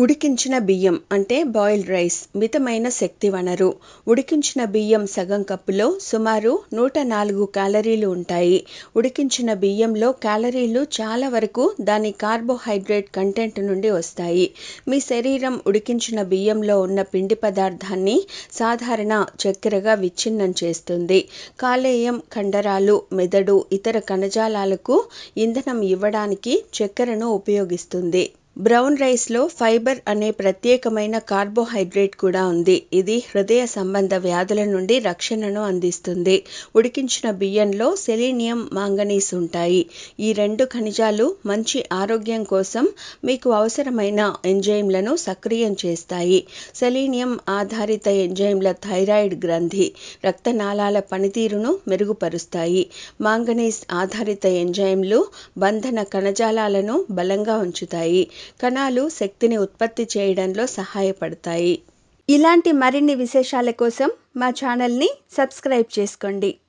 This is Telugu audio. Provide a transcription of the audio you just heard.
ఉడికించిన బియ్యం అంటే బాయిల్డ్ రైస్ మితమైన శక్తి వనరు ఉడికించిన బియ్యం సగం కప్పులో సుమారు నూట నాలుగు క్యాలరీలు ఉంటాయి ఉడికించిన బియ్యంలో క్యాలరీలు చాలా వరకు దాని కార్బోహైడ్రేట్ కంటెంట్ నుండి వస్తాయి మీ శరీరం ఉడికించిన బియ్యంలో ఉన్న పిండి పదార్థాన్ని సాధారణ చక్కెరగా విచ్ఛిన్నం చేస్తుంది కాలేయం కండరాలు మెదడు ఇతర కణజాలాలకు ఇంధనం ఇవ్వడానికి చక్కెరను ఉపయోగిస్తుంది బ్రౌన్ రైస్లో ఫైబర్ అనే ప్రత్యేకమైన కార్బోహైడ్రేట్ కూడా ఉంది ఇది హృదయ సంబంధ వ్యాధుల నుండి రక్షణను అందిస్తుంది ఉడికించిన బియ్యంలో సెలీనియం మాంగనీస్ ఉంటాయి ఈ రెండు ఖనిజాలు మంచి ఆరోగ్యం కోసం మీకు అవసరమైన ఎంజైమ్లను సక్రియం చేస్తాయి సెలీనియం ఆధారిత ఎంజైమ్ల థైరాయిడ్ గ్రంథి రక్తనాళాల పనితీరును మెరుగుపరుస్తాయి మాంగనీస్ ఆధారిత ఎంజైమ్లు బంధన కణజాలాలను బలంగా ఉంచుతాయి కణాలు శక్తిని ఉత్పత్తి చేయడంలో సహాయపడతాయి ఇలాంటి మరిన్ని విశేషాల కోసం మా ఛానల్ని సబ్స్క్రైబ్ చేసుకోండి